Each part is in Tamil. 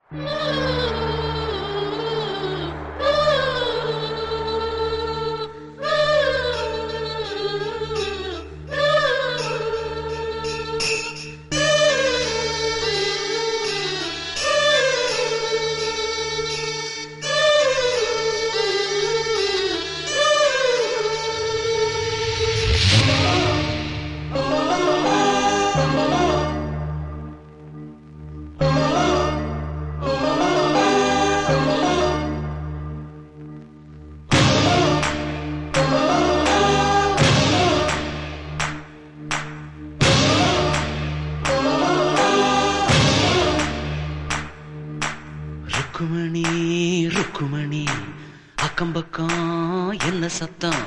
ருக்குமணி ருக்குமணி அக்கம் பக்கம் என்ன சத்தம்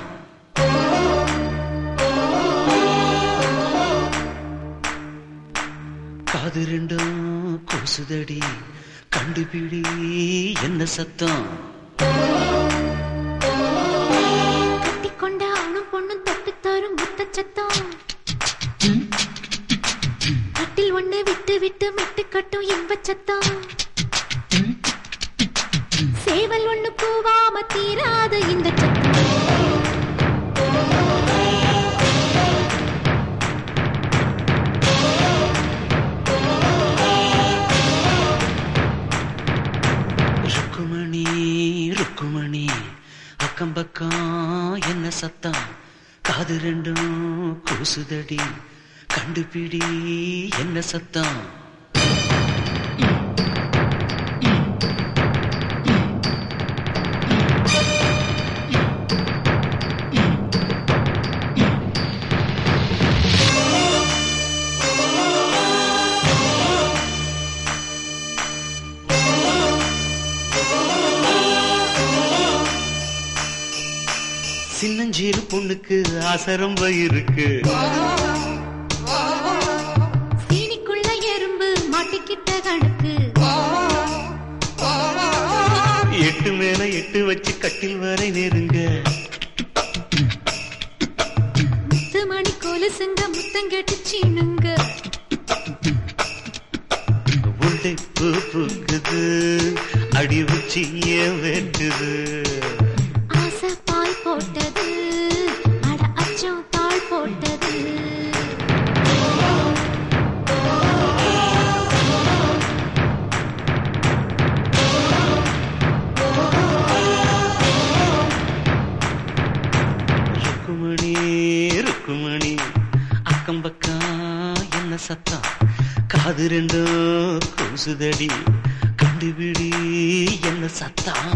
காது ரெண்டும் கூசுதடி கண்டுபிடி என்ன சத்தம் கட்டிக்கொண்ட ஆணும் பொண்ணும் தொட்டு தரும் முத்த சத்தம் கட்டில் ஒண்ணு விட்டு விட்டு மிட்டு கட்டும் இன்ப சத்தம் சேவல் ஒண்ணு கூவாம தீராத இந்த சத்தம் ருக்குமணி ருக்குமணி அக்கம் பக்கம் என்ன சத்தம் காது ரெண்டும் கூசுதடி கண்டுபிடி என்ன சத்தம் சின்னஞ்சீரு பொண்ணுக்கு ஆசரம் இருக்கு சீனிக்குள்ள எறும்பு மாட்டிக்கிட்ட கணக்கு எட்டு மேல எட்டு வச்சு கட்டில் வரை நெருங்க முத்து மணி கொலுசுங்க முத்தம் கேட்டு சீனுங்க உண்டை பூ பூக்குது அடி வச்சு ஏன் வெட்டுது ஆசை பால் போட்டது அட அச்சம் தாழ் போட்டது ருக்குமணி ருக்குமணி அக்கம் பக்கம் என்ன சத்தம் காது ரெண்டும் கூசுதடி கண்டுபிடி என்ன சத்தம்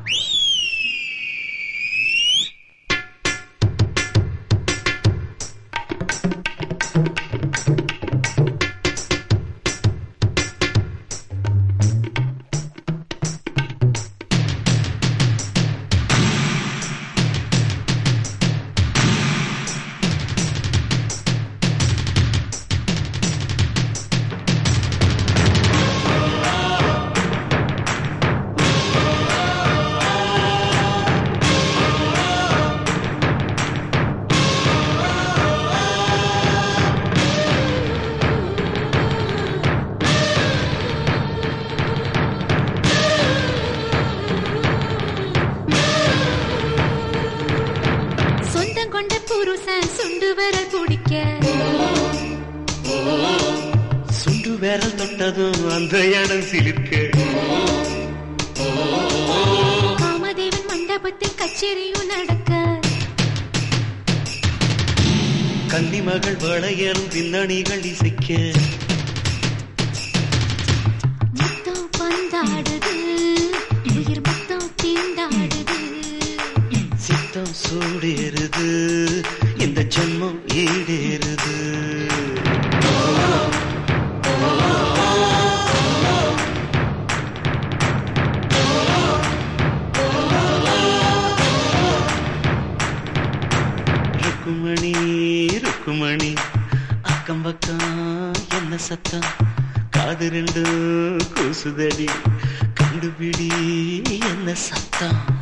சொந்தம் கொண்ட புருஷன் சுண்டு விரல் பிடிக்க சுண்டு விரல் தொட்டதும் அந்த இடம் சிலிர்க்க காமதேவன் மண்டபத்தில் கச்சேரியும் நடக்க கன்னி மகள் வளையரும் பின்னணிகள் இசைக்க முத்தம் பந்தாடுது உயிர் முத்தம் தீண்டாடுது சித்தம் சூடேறுது இந்த ஜென்மம் ஈடேறுது ருக்குமணி ருக்குமணி அக்கம் பக்கம் என்ன சத்தம் காது ரெண்டு கூசுதடி கண்டுபிடி என்ன சத்தம்